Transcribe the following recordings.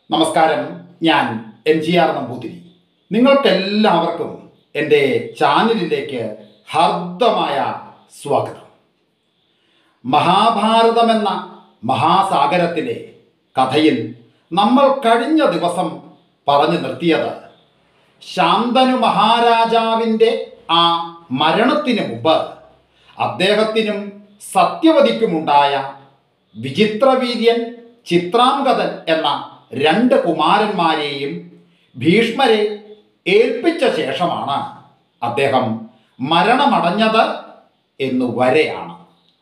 നമസ്കാരം ഞാൻ M G R Namboothiri നിങ്ങൾക്കെല്ലാവർക്കും എൻ്റെ ചാനലിലേക്ക് ഹർദ്ദമായ സ്വാഗതം മഹാഭാരതമെന്ന മഹാസാഗരത്തിലെ കഥയിൽ നമ്മൾ കഴിഞ്ഞ ദിവസം പറഞ്ഞു നിർത്തിയത് ശാന്തനു മഹാരാജാവിൻ്റെ ആ മരണത്തിന് മുമ്പ് അദ്ദേഹത്തിനും സത്യവതിക്കുമുണ്ടായ വിചിത്രവീര്യൻ ചിത്രാംഗതൻ എന്ന രണ്ട് കുമാരന്മാരെയും ഭീഷ്മരെ ഏൽപ്പിച്ച ശേഷമാണ് അദ്ദേഹം മരണമടഞ്ഞത് എന്നു വരെയാണ്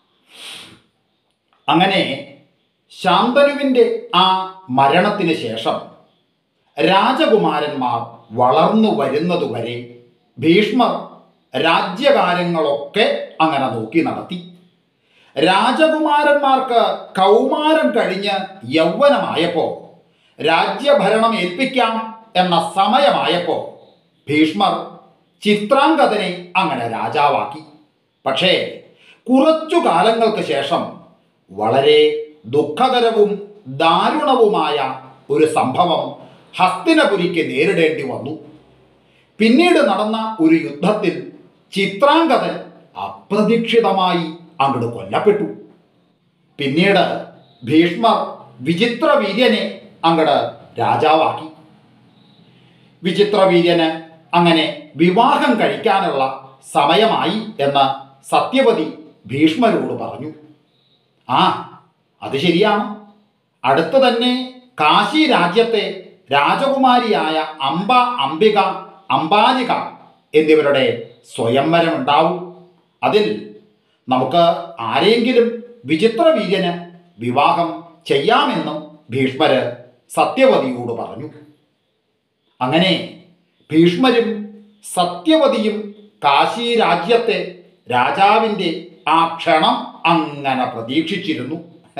അങ്ങനെ ശാന്തനുവിൻ്റെ ആ മരണത്തിന് ശേഷം രാജകുമാരന്മാർ വളർന്നു വരുന്നതുവരെ ഭീഷ്മർ രാജ്യകാര്യങ്ങളൊക്കെ അങ്ങനെ നോക്കി നടത്തി രാജകുമാരന്മാർക്ക് കൗമാരം കഴിഞ്ഞ് യൗവനമായപ്പോൾ രാജ്യഭരണം ഏൽപ്പിക്കാം എന്ന സമയമായപ്പോൾ ഭീഷ്മർ ചിത്രാംഗതനെ അങ്ങനെ രാജാവാക്കി പക്ഷേ കുറച്ചു കാലങ്ങൾക്ക് ശേഷം വളരെ ദുഃഖകരവും ദാരുണവുമായ ഒരു സംഭവം ഹസ്തിനപുരിക്ക് നേരിടേണ്ടി വന്നു പിന്നീട് നടന്ന ഒരു യുദ്ധത്തിൽ ചിത്രാംഗതൻ അപ്രതീക്ഷിതമായി അങ്ങോട്ട് കൊല്ലപ്പെട്ടു പിന്നീട് ഭീഷ്മർ വിചിത്രവീര്യനെ അങ്ങട് രാജാവാക്കി വിചിത്രവീര്യന് അങ്ങനെ വിവാഹം കഴിക്കാനുള്ള സമയമായി എന്ന് സത്യവതി ഭീഷ്മരോട് പറഞ്ഞു ആ അത് ശരിയാണ് അടുത്ത് തന്നെ കാശി രാജ്യത്തെ രാജകുമാരിയായ അംബ അംബിക അംബാലിക എന്നിവരുടെ സ്വയംവരം ഉണ്ടാവും അതിൽ നമുക്ക് ആരെങ്കിലും വിചിത്രവീര്യന് വിവാഹം ചെയ്യാമെന്നും ഭീഷ്മര് സത്യവതിയോട് പറഞ്ഞു അങ്ങനെ ഭീഷ്മരും സത്യവതിയും കാശി രാജ്യത്തെ രാജാവിൻ്റെ ആ ക്ഷണം അങ്ങനെ പ്രതീക്ഷിച്ചിരുന്നു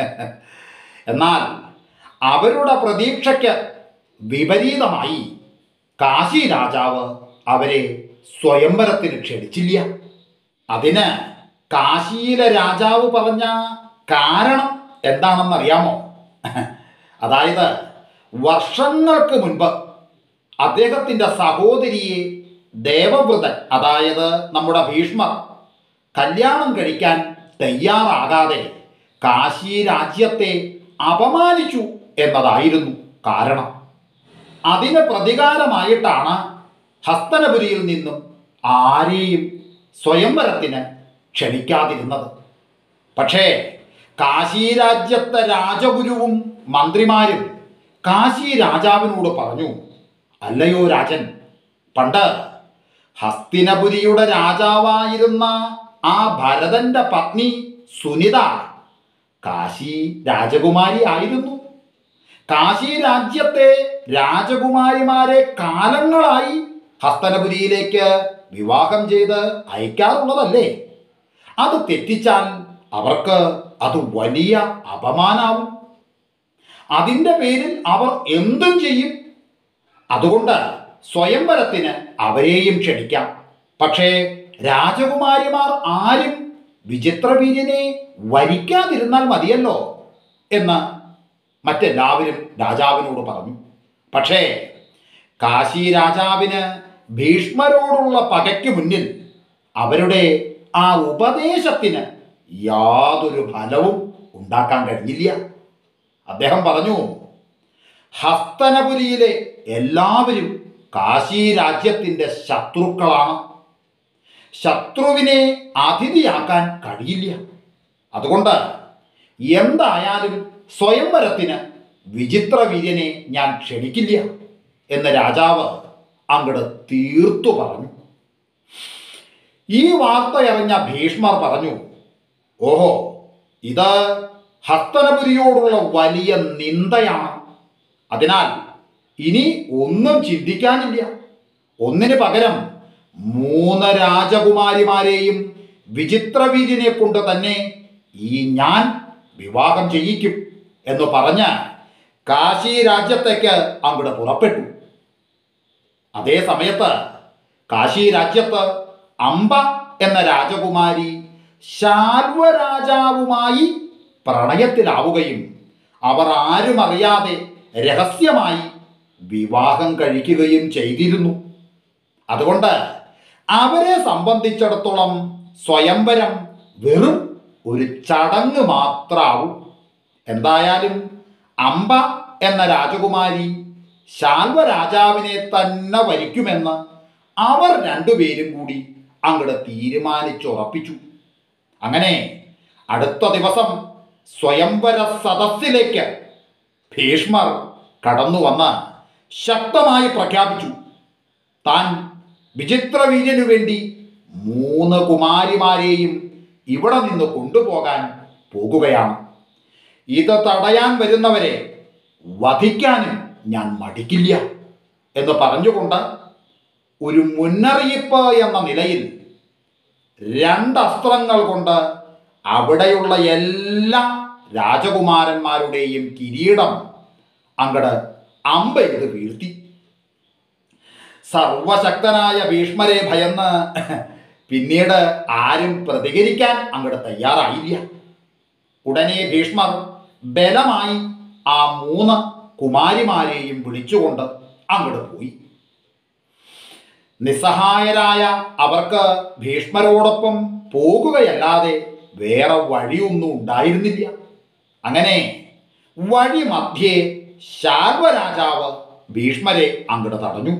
എന്നാൽ അവരുടെ പ്രതീക്ഷയ്ക്ക് വിപരീതമായി കാശി രാജാവ് അവരെ സ്വയംവരത്തിന് ക്ഷണിച്ചില്ല അതിന് കാശിയിലെ രാജാവ് പറഞ്ഞ കാരണം എന്താണെന്നറിയാമോ അതായത് വർഷങ്ങൾക്ക് മുൻപ് അദ്ദേഹത്തിൻ്റെ സഹോദരിയെ ദേവവ്രതൻ അതായത് നമ്മുടെ ഭീഷ്മർ കല്യാണം കഴിക്കാൻ തയ്യാറാകാതെ കാശി രാജ്യത്തെ അപമാനിച്ചു എന്നതായിരുന്നു കാരണം അതിന് പ്രതികാരമായിട്ടാണ് ഹസ്തനപുരിയിൽ നിന്നും ആരെയും സ്വയംവരത്തിന് ക്ഷണിക്കാതിരുന്നത് പക്ഷേ കാശി രാജ്യത്തെ രാജഗുരുവും മന്ത്രിമാരും കാശി രാജാവിനോട് പറഞ്ഞു അല്ലയോ രാജൻ പണ്ട് ഹസ്തിനപുരിയുടെ രാജാവായിരുന്ന ആ ഭരതന്റെ പത്നി സുനിത കാശി രാജകുമാരി ആയിരുന്നു കാശി രാജ്യത്തെ രാജകുമാരിമാരെ കാലങ്ങളായി ഹസ്തനപുരിയിലേക്ക് വിവാഹം ചെയ്ത് അയക്കാറുള്ളതല്ലേ അത് തെറ്റിച്ചാൽ അവർക്ക് അത് വലിയ അപമാനാവും അതിൻ്റെ പേരിൽ അവർ എന്തും ചെയ്യും അതുകൊണ്ട് സ്വയംവരത്തിന് അവരെയും ക്ഷണിക്കാം പക്ഷേ രാജകുമാരിമാർ ആരും വിചിത്രവീര്യനെ വരിക്കാതിരുന്നാൽ മതിയല്ലോ എന്ന് മറ്റെല്ലാവരും രാജാവിനോട് പറഞ്ഞു പക്ഷേ കാശി രാജാവിന് ഭീഷ്മരോടുള്ള പകയ്ക്ക് മുന്നിൽ അവരുടെ ആ ഉപദേശത്തിന് യാതൊരു ഫലവും ഉണ്ടാക്കാൻ കഴിഞ്ഞില്ല അദ്ദേഹം പറഞ്ഞു ഹസ്തനപുരിയിലെ എല്ലാവരും കാശി രാജ്യത്തിൻ്റെ ശത്രുക്കളാണ് ശത്രുവിനെ അതിഥിയാക്കാൻ കഴിയില്ല അതുകൊണ്ട് എന്തായാലും സ്വയംവരത്തിന് വിചിത്രവീര്യനെ ഞാൻ ക്ഷണിക്കില്ല എന്ന് രാജാവ് അങ്ങട് തീർത്തു പറഞ്ഞു ഈ വാർത്തയറിഞ്ഞ ഭീഷ്മർ പറഞ്ഞു ഓഹോ ഇത് ഹസ്തനപുരിയോടുള്ള വലിയ നിന്ദയാണ് അതിനാൽ ഇനി ഒന്നും ചിന്തിക്കാനില്ല ഒന്നിന് പകരം മൂന്ന് രാജകുമാരിമാരെയും വിചിത്രവീര്യനെ കൊണ്ട് തന്നെ ഈ ഞാൻ വിവാഹം ചെയ്യിക്കും എന്ന് പറഞ്ഞ് കാശി രാജ്യത്തേക്ക് അങ്ങോട്ട് പുറപ്പെട്ടു അതേ സമയത്ത് കാശി രാജ്യത്ത് അംബ എന്ന രാജകുമാരി ശാൽവരാജാവുമായി പ്രണയത്തിലാവുകയും അവർ ആരും അറിയാതെ രഹസ്യമായി വിവാഹം കഴിക്കുകയും ചെയ്തിരുന്നു അതുകൊണ്ട് അവരെ സംബന്ധിച്ചിടത്തോളം സ്വയംവരം വെറും ഒരു ചടങ്ങ് മാത്രമാവും എന്തായാലും അംബ എന്ന രാജകുമാരി ശാൽവ രാജാവിനെ തന്നെ വരിക്കുമെന്ന് അവർ രണ്ടുപേരും കൂടി അങ്ങോട്ട് തീരുമാനിച്ചുറപ്പിച്ചു അങ്ങനെ അടുത്ത ദിവസം സ്വയംവര സദസ്സിലേക്ക് ഭീഷ്മർ കടന്നു വന്ന് ശക്തമായി പ്രഖ്യാപിച്ചു താൻ വിചിത്രവീര്യനു വേണ്ടി മൂന്ന് കുമാരിമാരെയും ഇവിടെ നിന്ന് കൊണ്ടുപോകാൻ പോകുകയാണ് ഇത് തടയാൻ വരുന്നവരെ വധിക്കാനും ഞാൻ മടിക്കില്ല എന്ന് പറഞ്ഞുകൊണ്ട് ഒരു മുന്നറിയിപ്പ് എന്ന നിലയിൽ രണ്ടസ്ത്രങ്ങൾ കൊണ്ട് അവിടെയുള്ള എല്ലാ രാജകുമാരന്മാരുടെയും കിരീടം അങ്ങട് അമ്പെയ്ത് വീഴ്ത്തി സർവശക്തനായ ഭീഷ്മരെ ഭയന്ന് പിന്നീട് ആരും പ്രതികരിക്കാൻ അങ്ങോട്ട് തയ്യാറായില്ല ഉടനെ ഭീഷ്മർ ബലമായി ആ മൂന്ന് കുമാരിമാരെയും വിളിച്ചുകൊണ്ട് അങ്ങോട്ട് പോയി നിസ്സഹായരായ അവർക്ക് ഭീഷ്മരോടൊപ്പം പോകുകയല്ലാതെ വേറെ വഴിയൊന്നും ഉണ്ടായിരുന്നില്ല അങ്ങനെ വഴി മധ്യേ ശാൽവരാജാവ് ഭീഷ്മരെ അങ്ങോട്ട് തടഞ്ഞു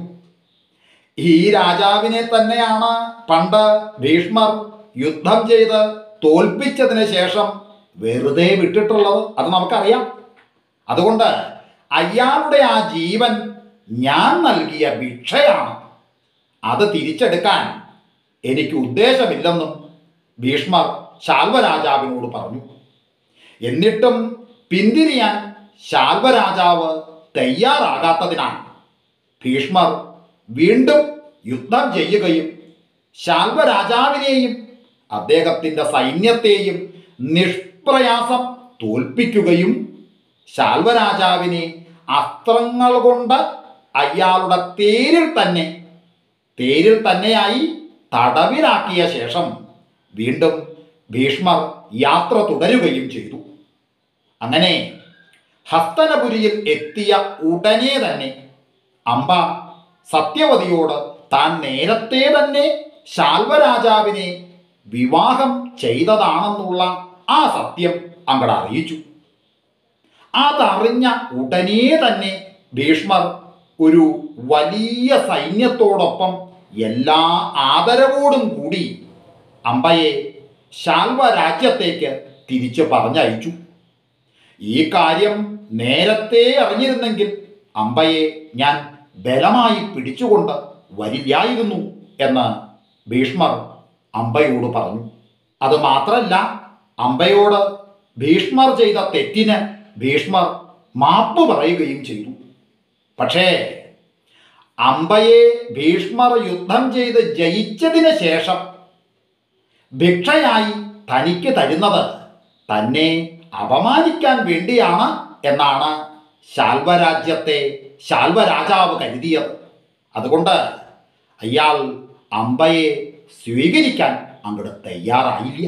ഈ രാജാവിനെ തന്നെയാണ് പണ്ട് ഭീഷ്മർ യുദ്ധം ചെയ്ത് തോൽപ്പിച്ചതിന് ശേഷം വെറുതെ വിട്ടിട്ടുള്ളത് അത് നമുക്കറിയാം അതുകൊണ്ട് അയാളുടെ ആ ജീവൻ ഞാൻ നൽകിയ ഭിക്ഷയാണ് അത് തിരിച്ചെടുക്കാൻ എനിക്ക് ഉദ്ദേശമില്ലെന്നും ഭീഷ്മർ ശാൽവരാജാവിനോട് പറഞ്ഞു എന്നിട്ടും പിന്തിരിയാൻ ശാൽവരാജാവ് തയ്യാറാകാത്തതിനാൽ ഭീഷ്മർ വീണ്ടും യുദ്ധം ചെയ്യുകയും ശാൽവരാജാവിനെയും അദ്ദേഹത്തിൻ്റെ സൈന്യത്തെയും നിഷ്പ്രയാസം തോൽപ്പിക്കുകയും ശാൽവരാജാവിനെ അസ്ത്രങ്ങൾ കൊണ്ട് അയാളുടെ തേരിൽ തന്നെ തേരിൽ തന്നെയായി തടവിലാക്കിയ ശേഷം വീണ്ടും ഭീഷ്മർ യാത്ര തുടരുകയും ചെയ്തു അങ്ങനെ ഹസ്തനപുരിയിൽ എത്തിയ ഉടനെ തന്നെ അംബ സത്യവതിയോട് താൻ നേരത്തെ തന്നെ ശാൽവരാജാവിനെ വിവാഹം ചെയ്തതാണെന്നുള്ള ആ സത്യം അങ്ങടെ അറിയിച്ചു അതറിഞ്ഞ ഉടനെ തന്നെ ഭീഷ്മർ ഒരു വലിയ സൈന്യത്തോടൊപ്പം എല്ലാ ആദരവോടും കൂടി അമ്പയെ ശാൽവ രാജ്യത്തേക്ക് തിരിച്ചു പറഞ്ഞയച്ചു ഈ കാര്യം നേരത്തെ അറിഞ്ഞിരുന്നെങ്കിൽ അമ്പയെ ഞാൻ ബലമായി പിടിച്ചുകൊണ്ട് വരില്ലായിരുന്നു എന്ന് ഭീഷ്മർ അമ്പയോട് പറഞ്ഞു അത് മാത്രല്ല അമ്പയോട് ഭീഷ്മർ ചെയ്ത തെറ്റിന് ഭീഷ്മർ മാപ്പ് പറയുകയും ചെയ്തു പക്ഷേ അമ്പയെ ഭീഷ്മർ യുദ്ധം ചെയ്ത് ജയിച്ചതിന് ശേഷം ഭിക്ഷയായി തനിക്ക് തരുന്നത് തന്നെ അപമാനിക്കാൻ വേണ്ടിയാണ് എന്നാണ് ശാൽവരാജ്യത്തെ ശാൽവരാജാവ് കരുതിയത് അതുകൊണ്ട് അയാൾ അമ്പയെ സ്വീകരിക്കാൻ അങ്ങോട്ട് തയ്യാറായില്ല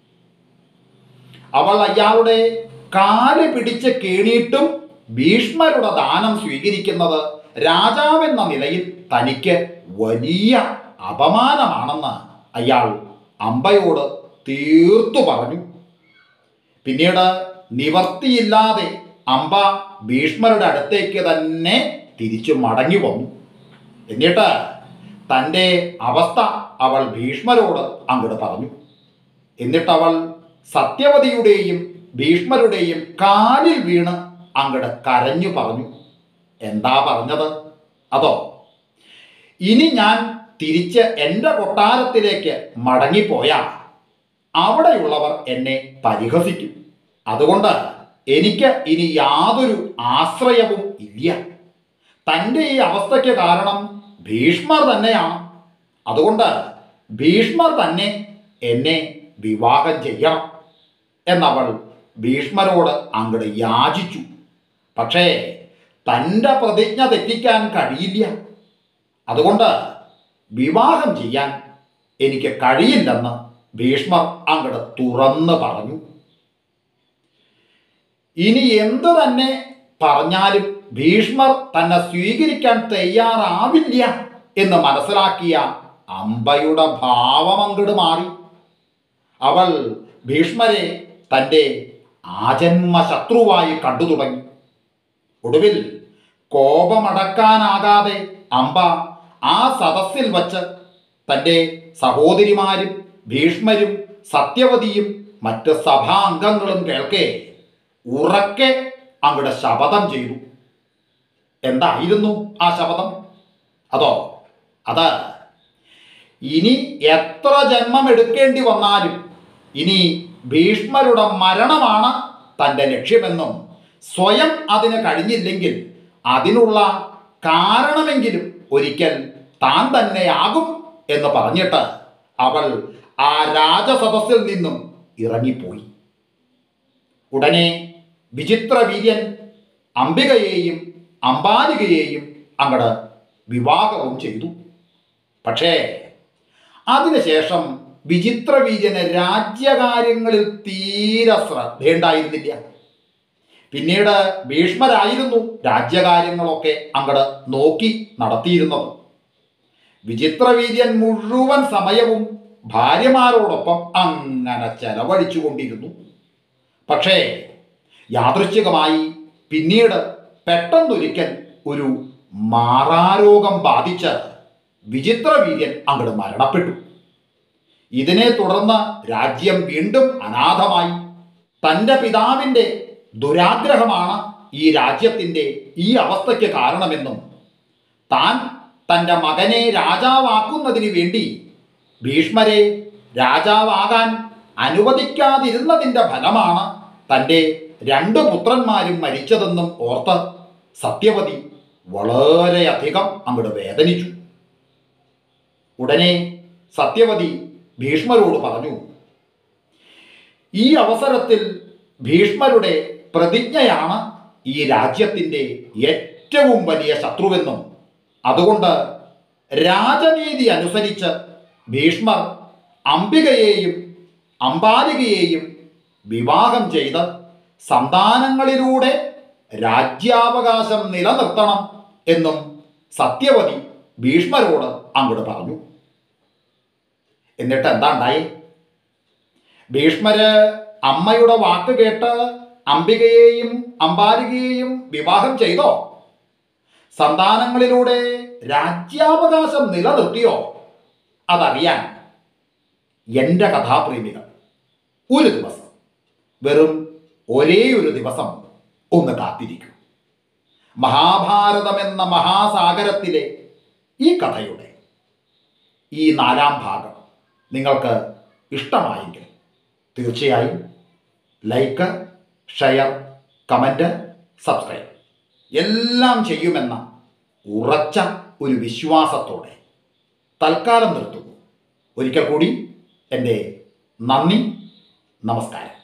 അവൾ അയാളുടെ കാല് പിടിച്ച് കേണിയിട്ടും ഭീഷ്മരുടെ ദാനം സ്വീകരിക്കുന്നത് രാജാവെന്ന നിലയിൽ തനിക്ക് വലിയ അപമാനമാണെന്ന് അയാൾ അമ്പയോട് തീർത്തു പറഞ്ഞു പിന്നീട് നിവർത്തിയില്ലാതെ അമ്പ ഭീഷ്മരുടെ അടുത്തേക്ക് തന്നെ തിരിച്ചു മടങ്ങി വന്നു എന്നിട്ട് തൻ്റെ അവസ്ഥ അവൾ ഭീഷ്മരോട് അങ്ങോട്ട് പറഞ്ഞു എന്നിട്ട് അവൾ സത്യവതിയുടെയും ഭീഷ്മരുടെയും കാലിൽ വീണ് അങ്ങോട്ട് കരഞ്ഞു പറഞ്ഞു എന്താ പറഞ്ഞത് അതോ ഇനി ഞാൻ തിരിച്ച് എൻ്റെ കൊട്ടാരത്തിലേക്ക് മടങ്ങിപ്പോയാൽ അവിടെയുള്ളവർ എന്നെ പരിഹസിക്കും അതുകൊണ്ട് എനിക്ക് ഇനി യാതൊരു ആശ്രയവും ഇല്ല തൻ്റെ ഈ അവസ്ഥയ്ക്ക് കാരണം ഭീഷ്മർ തന്നെയാണ് അതുകൊണ്ട് ഭീഷ്മർ തന്നെ എന്നെ വിവാഹം ചെയ്യണം എന്നവൾ ഭീഷ്മരോട് അങ്ങോട്ട് യാചിച്ചു പക്ഷേ തൻ്റെ പ്രതിജ്ഞ തെറ്റിക്കാൻ കഴിയില്ല അതുകൊണ്ട് വിവാഹം ചെയ്യാൻ എനിക്ക് കഴിയില്ലെന്ന് ഭീഷ്മർ അങ്ങോട്ട് തുറന്ന് പറഞ്ഞു ഇനി എന്തു തന്നെ പറഞ്ഞാലും ഭീഷ്മർ തന്നെ സ്വീകരിക്കാൻ തയ്യാറാവില്ല എന്ന് മനസ്സിലാക്കിയ അമ്പയുടെ ഭാവം അങ്ങട് മാറി അവൾ ഭീഷ്മരെ തൻ്റെ ആജന്മ ശത്രുവായി കണ്ടു തുടങ്ങി ഒടുവിൽ കോപമടക്കാനാകാതെ അമ്പ ആ സദസ്സിൽ വച്ച് തൻ്റെ സഹോദരിമാരും ഭീഷ്മരും സത്യവതിയും മറ്റ് സഭാംഗങ്ങളും കേൾക്കെ ഉറക്കെ അങ്ങയുടെ ശപഥം ചെയ്തു എന്തായിരുന്നു ആ ശപഥം അതോ അത് ഇനി എത്ര ജന്മം എടുക്കേണ്ടി വന്നാലും ഇനി ഭീഷ്മരുടെ മരണമാണ് തൻ്റെ ലക്ഷ്യമെന്നും സ്വയം അതിന് കഴിഞ്ഞില്ലെങ്കിൽ അതിനുള്ള കാരണമെങ്കിലും ഒരിക്കൽ താൻ തന്നെയാകും എന്ന് പറഞ്ഞിട്ട് അവൾ ആ രാജസദസ്സിൽ നിന്നും ഇറങ്ങിപ്പോയി ഉടനെ വിചിത്രവീര്യൻ അംബികയെയും അംബാലികയെയും അങ്ങട് വിവാഹവും ചെയ്തു പക്ഷേ അതിനുശേഷം വിചിത്രവീര്യന് രാജ്യകാര്യങ്ങളിൽ തീരെ ശ്രദ്ധയുണ്ടായിരുന്നില്ല പിന്നീട് ഭീഷ്മരായിരുന്നു രാജ്യകാര്യങ്ങളൊക്കെ അങ്ങട് നോക്കി നടത്തിയിരുന്നത് വിചിത്രവീര്യൻ മുഴുവൻ സമയവും ഭാര്യമാരോടൊപ്പം അങ്ങനെ ചെലവഴിച്ചുകൊണ്ടിരുന്നു പക്ഷേ യാദൃശ്ചികമായി പിന്നീട് പെട്ടെന്നൊരിക്കൽ ഒരു മാറാരോഗം ബാധിച്ച് വിചിത്രവീര്യൻ അങ്ങോട്ട് മരണപ്പെട്ടു ഇതിനെ തുടർന്ന് രാജ്യം വീണ്ടും അനാഥമായി തൻ്റെ പിതാവിൻ്റെ ദുരാഗ്രഹമാണ് ഈ രാജ്യത്തിൻ്റെ ഈ അവസ്ഥയ്ക്ക് കാരണമെന്നും താൻ തൻ്റെ മകനെ രാജാവാക്കുന്നതിന് വേണ്ടി ഭീഷ്മരെ രാജാവാകാൻ അനുവദിക്കാതിരുന്നതിൻ്റെ ഫലമാണ് തൻ്റെ രണ്ട് പുത്രന്മാരും മരിച്ചതെന്നും ഓർത്ത് സത്യവതി വളരെയധികം അങ്ങോട്ട് വേദനിച്ചു ഉടനെ സത്യവതി ഭീഷ്മരോട് പറഞ്ഞു ഈ അവസരത്തിൽ ഭീഷ്മരുടെ പ്രതിജ്ഞയാണ് ഈ രാജ്യത്തിൻ്റെ ഏറ്റവും വലിയ ശത്രുവെന്നും അതുകൊണ്ട് രാജനീതി അനുസരിച്ച് ഭീഷ്മർ അംബികയെയും അംബാലികയെയും വിവാഹം ചെയ്ത് സന്താനങ്ങളിലൂടെ രാജ്യാവകാശം നിലനിർത്തണം എന്നും സത്യവതി ഭീഷ്മരോട് അങ്ങോട്ട് പറഞ്ഞു എന്നിട്ട് എന്താ ഉണ്ടായി ഭീഷ്മര് അമ്മയുടെ വാക്ക് കേട്ട് അംബികയെയും അംബാലികയെയും വിവാഹം ചെയ്തോ സന്താനങ്ങളിലൂടെ രാജ്യാവകാശം നിലനിർത്തിയോ അതറിയാൻ എൻ്റെ കഥാപ്രേമികൾ ഒരു ദിവസം വെറും ഒരേ ഒരു ദിവസം ഒന്ന് കാത്തിരിക്കും മഹാഭാരതമെന്ന മഹാസാഗരത്തിലെ ഈ കഥയുടെ ഈ നാലാം ഭാഗം നിങ്ങൾക്ക് ഇഷ്ടമായെങ്കിൽ തീർച്ചയായും ലൈക്ക് ഷെയർ കമൻറ്റ് സബ്സ്ക്രൈബ് എല്ലാം ചെയ്യുമെന്ന ഉറച്ച ഒരു വിശ്വാസത്തോടെ തൽക്കാലം നിർത്തുന്നു ഒരിക്കൽ കൂടി എൻ്റെ നന്ദി നമസ്കാരം